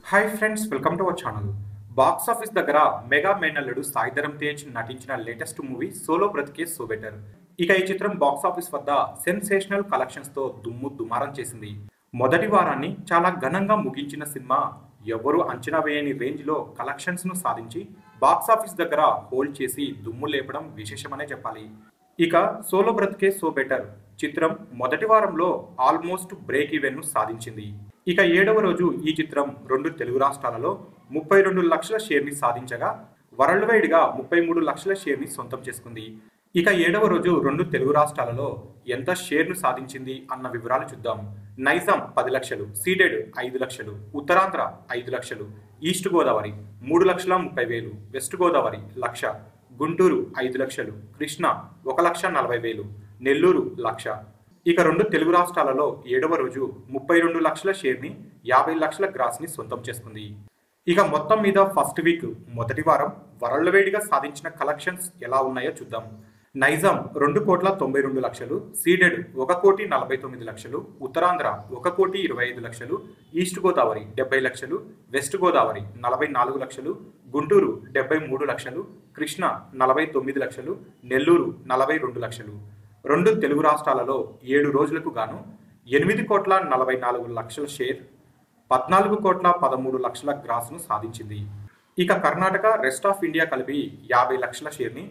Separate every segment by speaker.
Speaker 1: hi friends welcome to our channel box office దగ్గర mega మేనల్లుడు సాయిధరం తేజ్ నటించిన లేటెస్ట్ మూవీ సోలో బ్రతికే సో బెటర్ ఇక ఈ చిత్రం బాక్స్ ఆఫీస్ వద్ద సెన్సేషనల్ కలెక్షన్స్ తో దుమ్ము దుమారం చేసింది మొదటి వారాన్ని చాలా ఘనంగా ముగించిన సినిమా ఎవరు అంచనా వేయని రేంజ్ లో కలెక్షన్స్ ను సాధించి బాక్స్ ఆఫీస్ దగ్గర హోల్డ్ చేసి దుమ్ము లేపడం విశేషమనే చెప్పాలి ఇక సోలో బ్రతికే సో బెటర్ చిత్రం మొదటి వారంలో ఆల్మోస్ట్ బ్రేక్ ఈవెన్ ను సాధించింది ఇక ఏడవ రోజు ఈ చిత్రం రెండు తెలుగు రాష్ట్రాలలో ముప్పై రెండు లక్షల షేర్ ని సాధించగా వరల్డ్ వైడ్ గా ముప్పై మూడు లక్షల షేర్ ని సొంతం చేసుకుంది ఇక ఏడవ రోజు రెండు తెలుగు రాష్ట్రాలలో ఎంత షేర్ ను సాధించింది అన్న వివరాలు చూద్దాం నైజాం పది లక్షలు సీడెడ్ ఐదు లక్షలు ఉత్తరాంధ్ర ఐదు లక్షలు ఈస్ట్ గోదావరి మూడు లక్షల ముప్పై వేలు వెస్ట్ గోదావరి లక్ష గుంటూరు ఐదు లక్షలు కృష్ణా ఒక లక్ష నలభై వేలు నెల్లూరు లక్ష ఇక రెండు తెలుగు రాష్ట్రాలలో ఏడవ రోజు ముప్పై రెండు లక్షల షేర్ని యాభై లక్షల గ్రాస్ని సొంతం చేసుకుంది ఇక మొత్తం మీద ఫస్ట్ వీక్ మొదటి వారం వరల్డ్ వైడ్గా సాధించిన కలెక్షన్స్ ఎలా ఉన్నాయో చూద్దాం నైజాం రెండు కోట్ల తొంభై రెండు లక్షలు సీడెడ్ ఒక కోటి నలభై తొమ్మిది లక్షలు ఉత్తరాంధ్ర ఒక కోటి ఇరవై ఐదు లక్షలు ఈస్ట్ గోదావరి డెబ్బై లక్షలు వెస్ట్ గోదావరి నలభై నాలుగు లక్షలు గుంటూరు డెబ్బై మూడు లక్షలు కృష్ణా నలభై తొమ్మిది లక్షలు నెల్లూరు నలభై రెండు లక్షలు రెండు తెలుగు రాష్ట్రాలలో ఏడు రోజులకు గాను ఎనిమిది కోట్ల నలభై నాలుగు లక్షల షేర్ పద్నాలుగు కోట్ల పదమూడు లక్షల గ్రాస్ను సాధించింది ఇక కర్ణాటక రెస్ట్ ఆఫ్ ఇండియా కలిపి యాభై లక్షల షేర్ని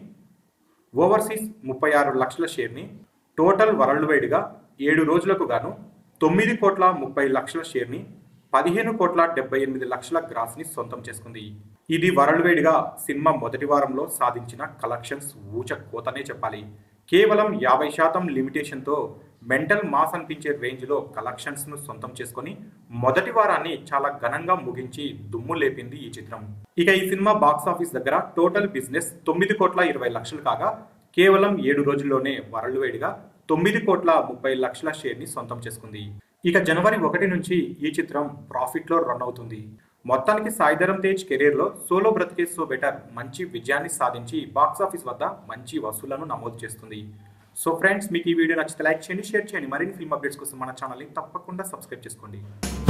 Speaker 1: ఓవర్సీస్ ముప్పై ఆరు లక్షల షేర్ని టోటల్ వరల్డ్ వైడ్గా ఏడు రోజులకు గాను తొమ్మిది కోట్ల ముప్పై లక్షల షేర్ని పదిహేను కోట్ల డెబ్బై ఎనిమిది లక్షల గ్రాస్ని సొంతం చేసుకుంది ఇది వరల్డ్ వైడ్గా సినిమా మొదటి వారంలో సాధించిన కలెక్షన్స్ ఊచ కోతనే చెప్పాలి కేవలం యాభై శాతం లిమిటేషన్తో మెంటల్ మాస్ అనిపించే రేంజ్లో కలెక్షన్స్ను సొంతం చేసుకొని మొదటి వారాన్ని చాలా ఘనంగా ముగించి దుమ్ము లేపింది ఈ చిత్రం ఇక ఈ సినిమా బాక్స్ ఆఫీస్ దగ్గర టోటల్ బిజినెస్ తొమ్మిది కోట్ల ఇరవై లక్షలు కాగా కేవలం ఏడు రోజుల్లోనే వరల్డ్ వైడ్గా తొమ్మిది కోట్ల ముప్పై లక్షల షేర్ని సొంతం చేసుకుంది ఇక జనవరి ఒకటి నుంచి ఈ చిత్రం ప్రాఫిట్లో రన్ అవుతుంది మొత్తానికి సాయిధరం తేజ్ కెరీర్లో సోలో బ్రతికే సో బెటర్ మంచి విజయాన్ని సాధించి బాక్స్ ఆఫీస్ వద్ద మంచి వసూళ్లను నమోదు చేస్తుంది సో ఫ్రెండ్స్ మీకు ఈ వీడియో నచ్చితే లైక్ చేయండి షేర్ చేయండి మరిన్ని ఫిల్మ్ అప్డేట్స్ కోసం మన ఛానల్ని తప్పకుండా సబ్స్క్రైబ్ చేసుకోండి